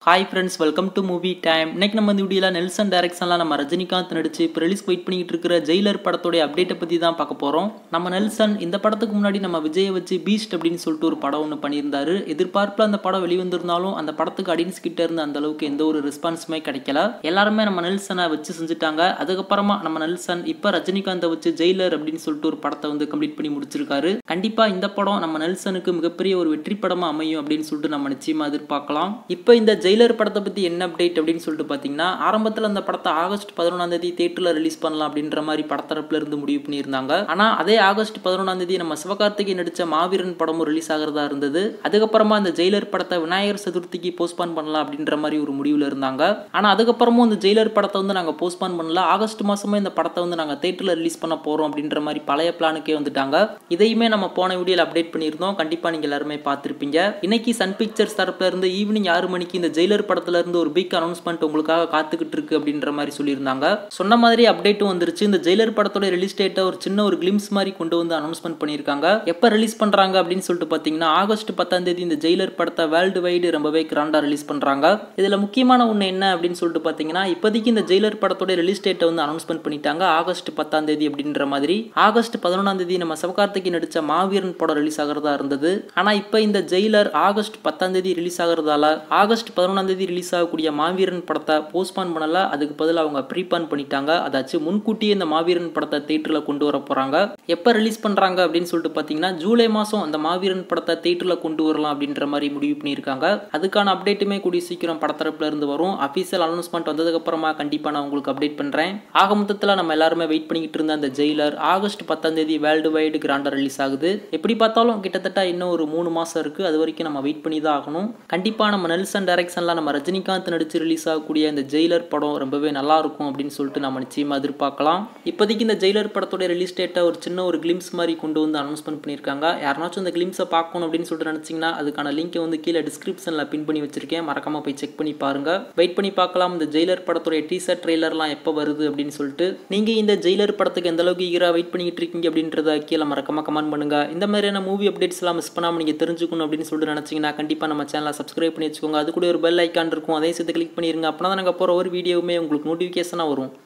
hi friends welcome to movie time இன்னைக்கு நம்ம இந்த வீடியோவில் நெல்சன் டைரக்ஷனில் நம்ம ரஜினிகாந்த் நடிச்சு இப்போ ரிலீஸ் வெயிட் பண்ணிட்டு இருக்கிற ஜெயிலர் படத்தோடைய அப்டேட்டை பற்றி தான் பார்க்க போகிறோம் நம்ம நெல்சன் இந்த படத்துக்கு முன்னாடி நம்ம விஜயை வச்சு பீஸ்ட் அப்படின்னு சொல்லிட்டு ஒரு படம் ஒன்று பண்ணியிருந்தாரு எதிர்பார்ப்பில் அந்த படம் வெளிவந்திருந்தாலும் அந்த படத்துக்கு ஆடியன்ஸ் கிட்ட இருந்து அந்த அளவுக்கு எந்த ஒரு ரெஸ்பான்ஸுமே கிடைக்கல எல்லாருமே நம்ம நெல்சனை வச்சு செஞ்சுட்டாங்க அதுக்கப்புறமா நம்ம நெல்சன் இப்போ ரஜினிகாந்தை வச்சு ஜெயிலர் அப்படின்னு சொல்லிட்டு ஒரு படத்தை வந்து கம்ப்ளீட் பண்ணி முடிச்சிருக்காரு கண்டிப்பாக இந்த படம் நம்ம நெல்சனுக்கு மிகப்பெரிய ஒரு வெற்றி படமாக அமையும் அப்படின்னு சொல்லிட்டு நம்ம நிச்சயமாக எதிர்பார்க்கலாம் இப்போ இந்த ஜெயிலர் படத்தை பற்றி என்ன அப்டேட் அப்படின்னு சொல்லிட்டு பார்த்தீங்கன்னா ஆரம்பத்தில் அந்த படத்தை ஆகஸ்ட் பதினொன்றாம் தேதி தேட்டரில் ரிலீஸ் பண்ணலாம் அப்படின்ற மாதிரி படத்தரப்புல இருந்து முடிவு பண்ணியிருந்தாங்க ஆனால் அதே ஆகஸ்ட் பதினொன்றாம் தேதி நம்ம சிவகார்த்திகை நடித்த மாவீரன் படமும் ரிலீஸ் ஆகிறதா இருந்தது அதுக்கப்புறமா அந்த ஜெயிலர் படத்தை விநாயகர் சதுர்த்திக்கு போஸ்ட்பான் பண்ணலாம் அப்படின்ற மாதிரி ஒரு முடிவில் இருந்தாங்க ஆனால் அதுக்கப்புறமும் இந்த ஜெயிலர் படத்தை வந்து நாங்கள் போஸ்ட்பான் பண்ணல ஆகஸ்ட் மாதமே இந்த படத்தை வந்து நாங்கள் தேட்டரில் ரிலீஸ் பண்ண போகிறோம் அப்படின்ற மாதிரி பழைய பிளானுக்கே வந்துட்டாங்க இதையுமே நம்ம போன வீடியோவில் அப்டேட் பண்ணியிருந்தோம் கண்டிப்பாக நீங்கள் எல்லாருமே பார்த்துருப்பீங்க இன்னைக்கு சன் பிக்சர்ஸ் தரப்புல இருந்து ஈவினிங் ஆறு மணிக்கு இந்த ஜெயிலர் படத்துல இருந்து ஒரு பிக் அனௌன்ஸ்மெண்ட் உங்களுக்காக காத்துக்கிட்டு இருக்கு அப்படின்ற மாதிரி சொல்லியிருந்தாங்க சொன்ன மாதிரி அப்டேட்டும் வந்துருச்சு இந்த ஜெயிலர் படத்தோட ரிலீஸ் டேட்டை ஒரு சின்ன ஒரு கிளிம்ஸ் மாதிரி கொண்டு வந்து அனௌன்ஸ்மெண்ட் பண்ணியிருக்காங்க எப்போ ரிலீஸ் பண்றாங்க அப்படின்னு சொல்லிட்டு பார்த்தீங்கன்னா ஆகஸ்ட் பத்தாம் தேதி இந்த ஜெயிலர் படத்தை வேர்ல்டு வைடு ரொம்பவே கிராண்டா ரிலீஸ் பண்றாங்க இதுல முக்கியமான ஒன்று என்ன அப்படின்னு சொல்லிட்டு பார்த்தீங்கன்னா இப்போதைக்கு இந்த ஜெயிலர் படத்தோட ரிலீஸ் டேட்டை வந்து அனௌன்ஸ்மெண்ட் பண்ணிட்டாங்க ஆகஸ்ட் பத்தாம் தேதி அப்படின்ற மாதிரி ஆகஸ்ட் பதினொன்றாம் தேதி நம்ம சிவகார்த்திகை நடிச்ச மாவீரன் படம் ரிலீஸ் ஆகிறதா இருந்தது ஆனா இப்போ இந்த ஜெயிலர் ஆகஸ்ட் பத்தாம் தேதி ரிலீஸ் ஆகிறதால ஆகஸ்ட் பதினொன்றாம் தேதி ரிலீஸ் ஆகக்கூடிய மாவீரன் படத்தை போஸ்ட்பான் பண்ணல அதுக்கு பதில் அவங்க ப்ரீபான் பண்ணிட்டாங்க அதாச்சும் முன்கூட்டியே இந்த மாவீரன் படத்தை தேட்டரில் கொண்டு வர போறாங்க எப்போ ரிலீஸ் பண்றாங்க அப்படின்னு சொல்லிட்டு பார்த்தீங்கன்னா ஜூலை மாதம் அந்த மாவீரன் படத்தை தேட்டரில் கொண்டு வரலாம் அப்படின்ற மாதிரி முடிவு பண்ணியிருக்காங்க அதுக்கான அப்டேட்டுமே கூடிய சீக்கிரம் படத்தரப்புல இருந்து வரும் அஃபீஷியல் அனௌன்ஸ்மெண்ட் வந்ததுக்கு அப்புறமா கண்டிப்பாக நான் உங்களுக்கு அப்டேட் பண்றேன் ஆக மொத்தத்தில் நம்ம எல்லாருமே வெயிட் பண்ணிக்கிட்டு இருந்த அந்த ஜெயிலர் ஆகஸ்ட் பத்தாம் தேதி வேர்ல்டு வைடு கிராண்டா ரிலீஸ் ஆகுது எப்படி பார்த்தாலும் கிட்டத்தட்ட இன்னும் ஒரு மூணு மாசம் இருக்கு அது வரைக்கும் நம்ம வெயிட் பண்ணி தான் ஆகணும் கண்டிப்பாக நம்ம நெல்சன் டைரக்ஷனில் நம்ம ரஜினிகாந்த் நடிச்சு ரிலீஸ் ஆகக்கூடிய இந்த ஜெயிலர் படம் ரொம்பவே நல்லா இருக்கும் அப்படின்னு சொல்லிட்டு நம்ம நிச்சயமாக எதிர்பார்க்கலாம் இப்போதைக்கு இந்த ஜெயிலர் படத்தோட ரிலீஸ் டேட்டை ஒரு சின்ன ஒரு கிளிம்ஸ் மாதிரி கொண்டு வந்து அனௌன்ஸ்மெண்ட் பண்ணியிருக்காங்க யாருனாச்சும் இந்த கிளிம்ஸை பார்க்கணும் அப்படின்னு சொல்லிட்டு நினச்சிங்கன்னா அதுக்கான லிங்கை வந்து கீழே டிஸ்கிரிப்ஷனில் பின் பண்ணி வச்சிருக்கேன் மறக்காம போய் செக் பண்ணி பாருங்க வெயிட் பண்ணி பார்க்கலாம் இந்த ஜெயிலர் படத்தோட டீசர் ட்ரெய்லர்லாம் எப்போ வருது அப்படின்னு சொல்லிட்டு நீங்கள் இந்த ஜெயிலர் படத்துக்கு எந்த அளவுக்கு ஈகராக வெயிட் பண்ணிக்கிட்டு இருக்கீங்க அப்படின்றத கீழே மறக்காம கமெண்ட் பண்ணுங்க இந்த மாதிரியான மூவி அப்டேட்ஸ் எல்லாம் மிஸ் பண்ணாமல் நீங்கள் தெரிஞ்சுக்கணும் அப்படின்னு சொல்லிட்டு நினச்சிங்கன்னா கண்டிப்பாக நம்ம சேனலை சப்ஸ்கிரைப் பண்ணி வச்சுக்கோங்க அது கூட ஒரு பெல் ஐக்கான் இருக்கும் அதையும் சேர்த்து கிளிக் பண்ணிருங்க அப்படின்னா தான் நாங்கள் போகிற ஒரு வீடியோவுமே உங்களுக்கு நோட்டிஃபிகேஷனாக வரும்